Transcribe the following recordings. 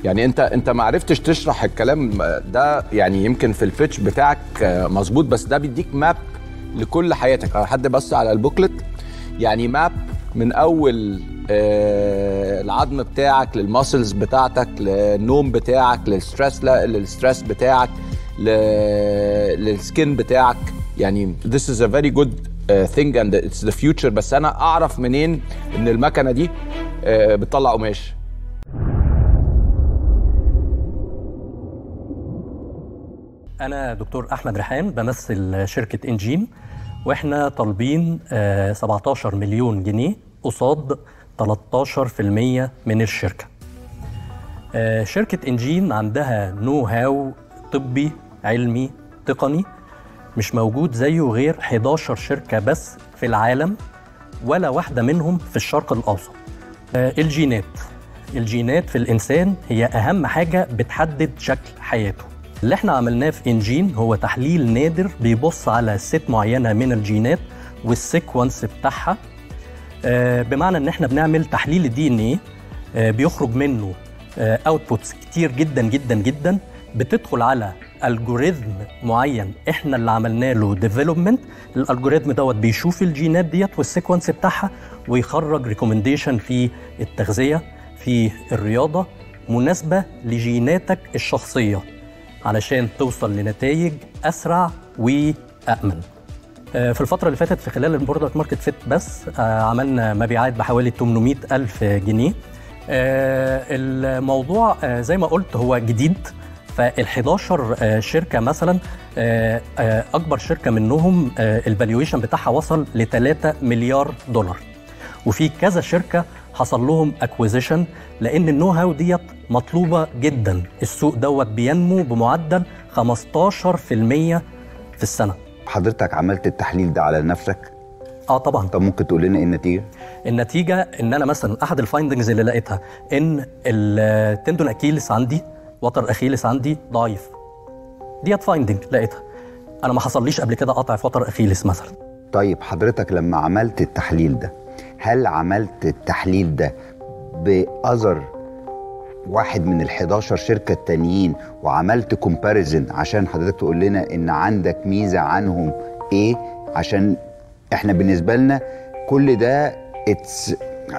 يعني انت انت ما عرفتش تشرح الكلام ده يعني يمكن في البيتش بتاعك آه، مظبوط بس ده بيديك ماب لكل حياتك آه، حد بص على البوكلت يعني ماب من اول آه، العظم بتاعك للماسلز بتاعتك للنوم بتاعك للستريس لا للستريس بتاعك ل- للسكين بتاعك يعني this is a very good uh, thing and it's the future بس انا اعرف منين ان المكنه دي آه، بتطلع قماش أنا دكتور أحمد ريحان بمثل شركة إنجين وإحنا طالبين آه، 17 مليون جنيه قصاد 13% من الشركة. آه، شركة إنجين عندها نو هاو طبي علمي تقني مش موجود زيه غير 11 شركة بس في العالم ولا واحدة منهم في الشرق الأوسط. آه، الجينات الجينات في الإنسان هي أهم حاجة بتحدد شكل حياته اللي احنا عملناه في انجين هو تحليل نادر بيبص على ست معينة من الجينات والسيكونس بتاعها آه، بمعنى ان احنا بنعمل تحليل الدي ان ايه بيخرج منه اوتبوتس كتير جدا جدا جدا بتدخل على الجوريزم معين احنا اللي عملنا له ديفلوبمنت الالجوريزم دوت بيشوف الجينات ديت والسيكونس بتاعها ويخرج ريكومنديشن في التغذيه في الرياضه مناسبه لجيناتك الشخصيه علشان توصل لنتائج اسرع وامن آه، في الفترة اللي فاتت في خلال البرودكت ماركت فيت بس آه، عملنا مبيعات بحوالي 800 ألف جنيه آه، الموضوع آه، زي ما قلت هو جديد فال 11 آه، شركة مثلا آه، آه، أكبر شركة منهم الفالويشن بتاعها وصل ل 3 مليار دولار وفي كذا شركة حصل لهم اكويزيشن لان النو هاو ديت مطلوبه جدا السوق دوت بينمو بمعدل 15% في السنه حضرتك عملت التحليل ده على نفسك اه طبعا طب ممكن تقول لنا ايه النتيجه النتيجه ان انا مثلا احد الفايندنجز اللي لقيتها ان التندون اكيلس عندي وتر اخيلس عندي ضعيف ديت فايندنج لقيتها انا ما حصليش قبل كده قطع في وتر اخيلس مثلا طيب حضرتك لما عملت التحليل ده هل عملت التحليل ده بأذر واحد من ال 11 شركة التانيين وعملت كومباريزن عشان حضرتك تقول لنا ان عندك ميزة عنهم ايه عشان احنا بالنسبة لنا كل ده اتس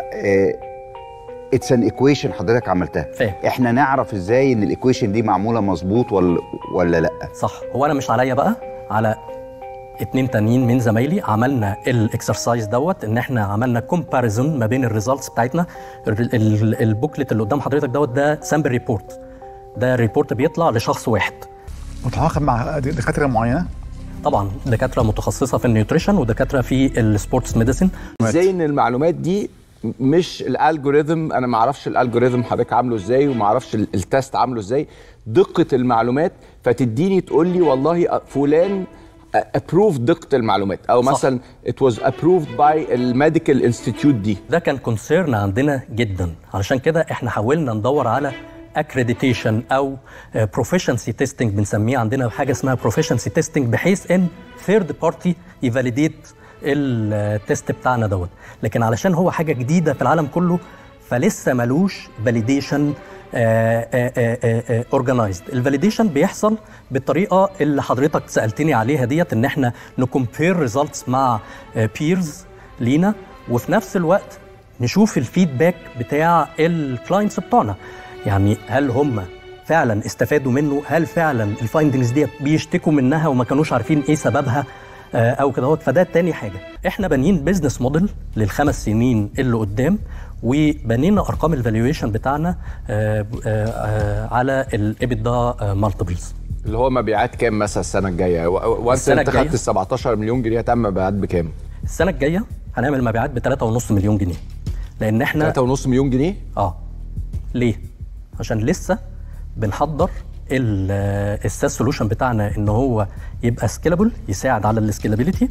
اتس ان ايكويشن حضرتك عملتها فاهم. احنا نعرف ازاي ان الايكويشن دي معمولة مظبوط ولا ولا لا صح هو انا مش عليا بقى على اتنين تانيين من زمايلي عملنا الاكسرسايز دوت ان احنا عملنا كومباريزون ما بين الريزلتس بتاعتنا ال- ال- البوكلت اللي قدام حضرتك دوت ده سامبل ريبورت ده ريبورت بيطلع لشخص واحد متعاقد مع دكاتره معينه طبعا دكاتره متخصصه في النيوتريشن ودكاتره في السبورتس ميديسن ازاي ان المعلومات دي مش الالجوريثم انا ما اعرفش الالجوريثم حضرتك عامله ازاي وما اعرفش ال- التست عامله ازاي دقه المعلومات فتديني تقول لي والله فلان ابروف دقه المعلومات او صح. مثلا it was approved by الميديكال انستيتيوت دي ده كان كونسيرن عندنا جدا علشان كده احنا حاولنا ندور على اكريديتيشن او بروفيشنسي تيستنج بنسميه عندنا حاجه اسمها بروفيشنسي تيستنج بحيث ان ثيرد بارتي يفاليديت التيست بتاعنا دوت لكن علشان هو حاجه جديده في العالم كله فلسه ملوش فاليديشن اورجنايزد الفاليديشن بيحصل بالطريقه اللي حضرتك سالتني عليها ديت ان احنا نكومبير ريزلتس مع بيرز لينا وفي نفس الوقت نشوف الفيدباك بتاع الكلاينتس بتوعنا يعني هل هم فعلا استفادوا منه هل فعلا الفايندنجز ديت بيشتكوا منها وما كانوش عارفين ايه سببها آه، او كده هوت فده تاني حاجه احنا بانيين بيزنس موديل للخمس سنين اللي قدام وبنينا ارقام الفالويشن بتاعنا آه، آه، آه، على الايبيدا مالتيبلز اللي هو مبيعات كام مثلا السنه الجايه وانت السنة انت الجاية؟ خدت ال 17 مليون جنيه هتعمل مبيعات بكام؟ السنه الجايه هنعمل مبيعات ب 3.5 مليون جنيه لان احنا 3.5 مليون جنيه اه ليه؟ عشان لسه بنحضر الساس سولوشن بتاعنا ان هو يبقى سكيلابل يساعد على السكيلابيلتي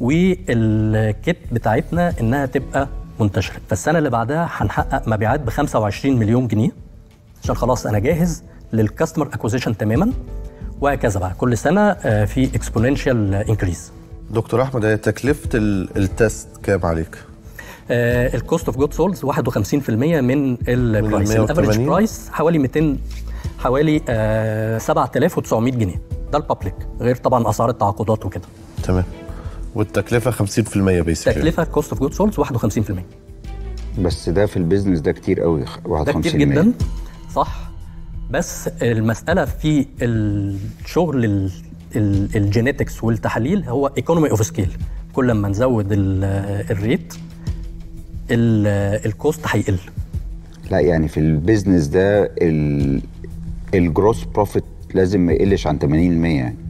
والكيت بتاعتنا انها تبقى منتشره فالسنه اللي بعدها هنحقق مبيعات ب 25 مليون جنيه عشان خلاص انا جاهز للكاستمر اكوزيشن تماما وهكذا بقى كل سنه آه، في اكسبوننشال انكريز دكتور احمد هي تكلفه ال- التست كام عليك الكوست اوف جود سولز 51% من البرايس 180. الافريج برايس حوالي 200 حوالي آه 7900 جنيه ده البابليك غير طبعا اسعار التعاقدات وكده تمام والتكلفه 50% بيسكلي تكلفه كوست اوف جود سولز 51% بس ده في البيزنس ده كتير قوي ده كتير جدا صح بس المساله في الشغل ال- ال- الجينيتكس والتحاليل هو ايكونومي اوف سكيل كل ما نزود ال- الريت ال- الكوست هيقل لا يعني في البيزنس ده ال- الجروس بروفيت لازم ما يقلش عن 80% يعني